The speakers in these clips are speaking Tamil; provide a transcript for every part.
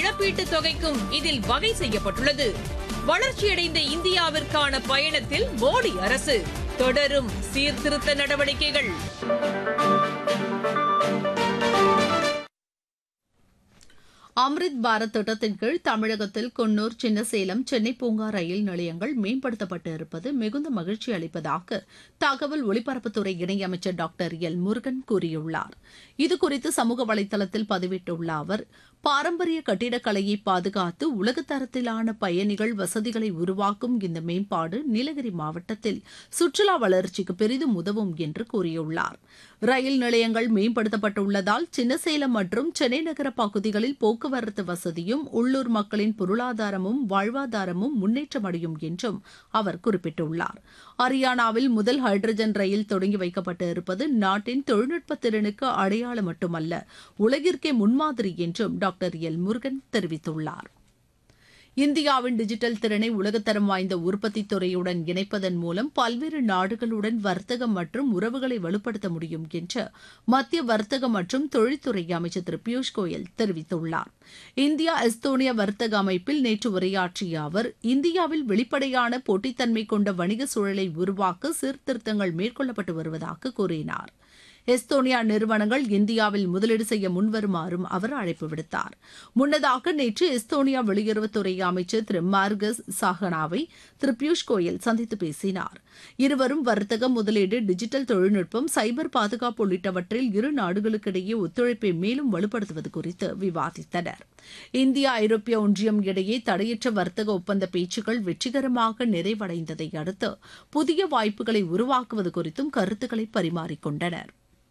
இழப்பீட்டுத் தொகைக்கும் இதில் வகை செய்யப்பட்டுள்ளது வளர்ச்சியடைந்த இந்தியாவிற்கான பயணத்தில் மோடி அரசு தொடரும் சீர்திருத்த நடவடிக்கைகள் அம்ரித் பாரத் திட்டத்தின் கீழ் தமிழகத்தில் குன்னூர் சின்னசேலம் சென்னை பூங்கா ரயில் நிலையங்கள் மேம்படுத்தப்பட்டு இருப்பது மிகுந்த மகிழ்ச்சி அளிப்பதாக தகவல் ஒலிபரப்புத்துறை இணையமைச்சர் டாக்டர் எல் முருகன் கூறியுள்ளார் இதுகுறித்து சமூக வலைதளத்தில் பதிவிட்டுள்ள அவர் பாரம்பரிய கட்டிடக்கலையை பாதுகாத்து உலகத்தரத்திலான பயணிகள் வசதிகளை உருவாக்கும் இந்த மேம்பாடு நீலகிரி மாவட்டத்தில் சுற்றுலா வளர்ச்சிக்கு பெரிதும் உதவும் என்று கூறியுள்ளார் ரயில் நிலையங்கள் மேம்படுத்தப்பட்டுள்ளதால் சின்னசேலம் மற்றும் சென்னை நகர பகுதிகளில் போக்குவரத்து வசதியும் உள்ளூர் மக்களின் பொருளாதாரமும் வாழ்வாதாரமும் முன்னேற்றமடையும் என்றும் அவர் குறிப்பிட்டுள்ளார் ஹரியானாவில் முதல் ஹைட்ரஜன் ரயில் தொடங்கி வைக்கப்பட்டு இருப்பது நாட்டின் தொழில்நுட்ப திறனுக்கு அடையாளம் மட்டுமல்ல உலகிற்கே முன்மாதிரி என்றும் டாக்டர் எல் முருகன் தெரிவித்துள்ளார் இந்தியாவின் டிஜிட்டல் திறனை உலகத்தரம் வாய்ந்த உற்பத்தி துறையுடன் இணைப்பதன் மூலம் பல்வேறு நாடுகளுடன் வர்த்தகம் மற்றும் உறவுகளை வலுப்படுத்த முடியும் என்று மத்திய வர்த்தக மற்றும் தொழில்துறை அமைச்சர் திரு பியூஷ் கோயல் தெரிவித்துள்ளார் இந்தியா எஸ்தோனியா வர்த்தக அமைப்பில் நேற்று உரையாற்றிய அவர் இந்தியாவில் வெளிப்படையான போட்டித்தன்மை கொண்ட வணிக சூழலை உருவாக்க சீர்திருத்தங்கள் மேற்கொள்ளப்பட்டு வருவதாக கூறினார் எஸ்தோனியா நிறுவனங்கள் இந்தியாவில் முதலீடு செய்ய முன்வருமாறும் அவர் அழைப்பு விடுத்தார் முன்னதாக நேற்று எஸ்தோனியா வெளியுறவுத்துறை அமைச்சர் திரு மார்கஸ் சாகனாவை திரு பியூஷ் கோயல் சந்தித்து பேசினார் இருவரும் வர்த்தகம் முதலீடு டிஜிட்டல் தொழில்நுட்பம் சைபர் பாதுகாப்பு உள்ளிட்டவற்றில் இரு நாடுகளுக்கிடையே ஒத்துழைப்பை மேலும் வலுப்படுத்துவது குறித்து விவாதித்தனர் இந்தியா ஐரோப்பிய ஒன்றியம் இடையே தடையற்ற வர்த்தக ஒப்பந்த பேச்சுக்கள் வெற்றிகரமாக நிறைவடைந்ததை அடுத்து புதிய வாய்ப்புகளை உருவாக்குவது குறித்தும் கருத்துக்களை பரிமாறிக்கொண்டனர்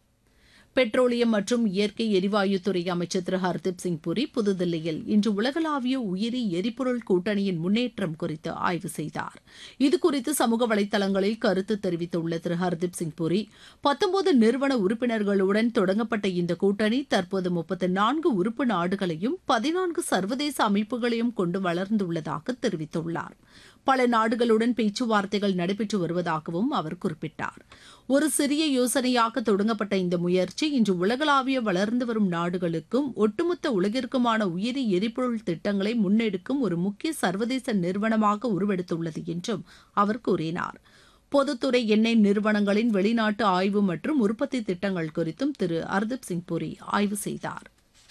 பெட்ரோலியம் மற்றும் இயற்கை எரிவாயுத்துறை அமைச்சர் திரு ஹர்தீப் சிங் புரி புதுதில்லியில் இன்று உலகளாவிய உயிரி எரிபொருள் கூட்டணியின் முன்னேற்றம் குறித்து ஆய்வு செய்தார் இதுகுறித்து சமூக வலைதளங்களில் கருத்து தெரிவித்துள்ள திரு ஹர்தீப் சிங் புரி பத்தொன்பது நிறுவன உறுப்பினர்களுடன் தொடங்கப்பட்ட இந்த கூட்டணி தற்போது முப்பத்தி நான்கு உறுப்பு நாடுகளையும் பதினான்கு சர்வதேச அமைப்புகளையும் கொண்டு வளர்ந்துள்ளதாக தெரிவித்துள்ளார் பல நாடுகளுடன் பேச்சுவார்த்தைகள் நடைபெற்று வருவதாகவும் அவர் குறிப்பிட்டார் ஒரு சிறிய யோசனையாக தொடங்கப்பட்ட இந்த முயற்சி இன்று உலகளாவிய வளர்ந்து வரும் நாடுகளுக்கும் ஒட்டுமொத்த உலகிற்குமான உயிரி எரிபொருள் திட்டங்களை முன்னெடுக்கும் ஒரு முக்கிய சர்வதேச நிறுவனமாக உருவெடுத்துள்ளது என்றும் அவர் கூறினார் பொதுத்துறை எண்ணெய் நிறுவனங்களின் வெளிநாட்டு ஆய்வு மற்றும் உற்பத்தி திட்டங்கள் குறித்தும் திரு ஹர்தீப் சிங் புரி ஆய்வு செய்தார்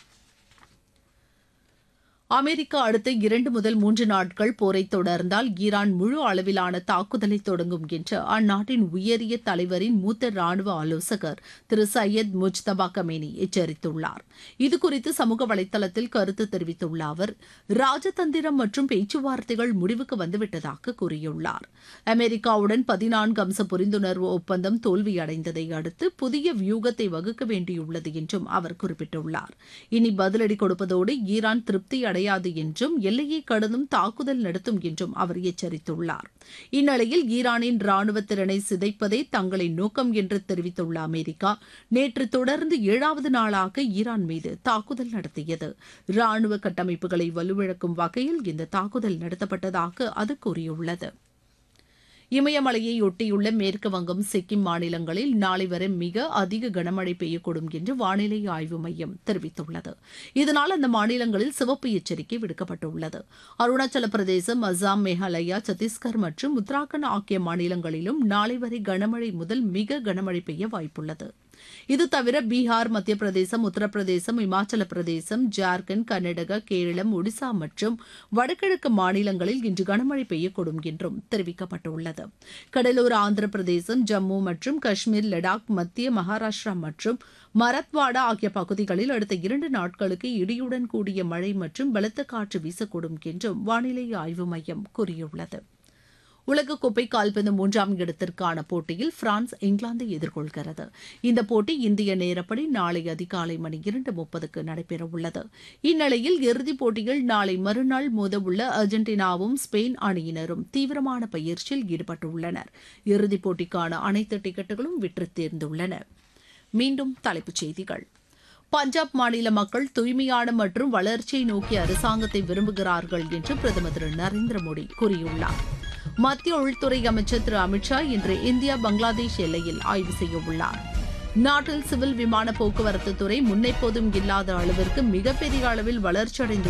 அமெரிக்கா அடுத்த இரண்டு முதல் மூன்று நாட்கள் போரை தொடர்ந்தால் ஈரான் முழு அளவிலான தாக்குதலை தொடங்கும் என்று அந்நாட்டின் உயரிய தலைவரின் மூத்த ராணுவ ஆலோசகர் திரு சையத் முஜ்தபா கமேனி எச்சரித்துள்ளார் இதுகுறித்து சமூக வலைதளத்தில் கருத்து தெரிவித்துள்ள அவர் ராஜதந்திரம் மற்றும் பேச்சுவார்த்தைகள் முடிவுக்கு வந்துவிட்டதாக கூறியுள்ளார் அமெரிக்காவுடன் பதினான்கு அம்ச புரிந்துணர்வு ஒப்பந்தம் தோல்வியடைந்ததை அடுத்து புதிய வியூகத்தை வகுக்க வேண்டியுள்ளது என்றும் அவர் குறிப்பிட்டுள்ளார் இனி பதிலடி கொடுப்பதோடு ஈரான் திருப்தி அடைய கிடையாது என்றும் எல்லையை கடந்தும் தாக்குதல் நடத்தும் என்றும் அவர் எச்சரித்துள்ளார் இந்நிலையில் ஈரானின் ராணுவ திறனை சிதைப்பதே தங்களின் நோக்கம் என்று தெரிவித்துள்ள அமெரிக்கா நேற்று தொடர்ந்து ஏழாவது நாளாக ஈரான் மீது தாக்குதல் நடத்தியது ராணுவ கட்டமைப்புகளை வலுவிழக்கும் வகையில் இந்த தாக்குதல் நடத்தப்பட்டதாக அது கூறியுள்ளது இமயமலையை ஒட்டியுள்ள மேற்கு வங்கம் சிக்கிம் மாநிலங்களில் நாளை வரை மிக அதிக கனமழை பெய்யக்கூடும் என்று வானிலை ஆய்வு மையம் தெரிவித்துள்ளது இதனால் அந்த மாநிலங்களில் சிவப்பு எச்சரிக்கை விடுக்கப்பட்டுள்ளது அருணாச்சல பிரதேசம் அசாம் மேகாலயா சத்தீஸ்கர் மற்றும் உத்தராகண்ட் ஆகிய மாநிலங்களிலும் நாளை வரை கனமழை முதல் மிக கனமழை பெய்ய வாய்ப்புள்ளது இது தவிர பீகார் மத்திய பிரதேசம் உத்தரப்பிரதேசம் இமாச்சல பிரதேசம் ஜார்க்கண்ட் கர்நாடகா கேரளம் ஒடிசா மற்றும் வடகிழக்கு மாநிலங்களில் இன்று கனமழை பெய்யக்கூடும் என்றும் தெரிவிக்கப்பட்டுள்ளது கடலூர் ஆந்திர பிரதேசம் ஜம்மு மற்றும் காஷ்மீர் லடாக் மத்திய மகாராஷ்டிரா மற்றும் மராத்வாடா ஆகிய பகுதிகளில் அடுத்த இரண்டு நாட்களுக்கு இடியுடன் கூடிய மழை மற்றும் பலத்த காற்று வீசக்கூடும் என்றும் வானிலை ஆய்வு மையம் கூறியுள்ளது உலகக்கோப்பை கால்பந்து மூன்றாம் இடத்திற்கான போட்டியில் பிரான்ஸ் இங்கிலாந்தை எதிர்கொள்கிறது இந்த போட்டி இந்திய நேரப்படி நாளை அதிகாலை மணி இரண்டு முப்பதுக்கு நடைபெறவுள்ளது இந்நிலையில் இறுதிப் போட்டியில் நாளை மறுநாள் மோதவுள்ள அர்ஜென்டினாவும் ஸ்பெயின் அணியினரும் தீவிரமான பயிற்சியில் ஈடுபட்டுள்ளனர் இறுதிப் போட்டிக்கான அனைத்து டிக்கெட்டுகளும் விற்று தேர்ந்துள்ளன மீண்டும் தலைப்புச் செய்திகள் பஞ்சாப் மாநில மக்கள் தூய்மையான மற்றும் வளர்ச்சியை நோக்கிய அரசாங்கத்தை விரும்புகிறார்கள் என்று பிரதமர் திரு நரேந்திர மோடி கூறியுள்ளார் மத்திய உள்துறை அமைச்சர் திரு அமித்ஷா இன்று இந்தியா பங்களாதேஷ் எல்லையில் ஆய்வு செய்யவுள்ளார் நாட்டில் சிவில் விமான போக்குவரத்து துறை முன்னெப்போதும் இல்லாத அளவிற்கு மிகப்பெரிய அளவில் வளர்ச்சியடைந்து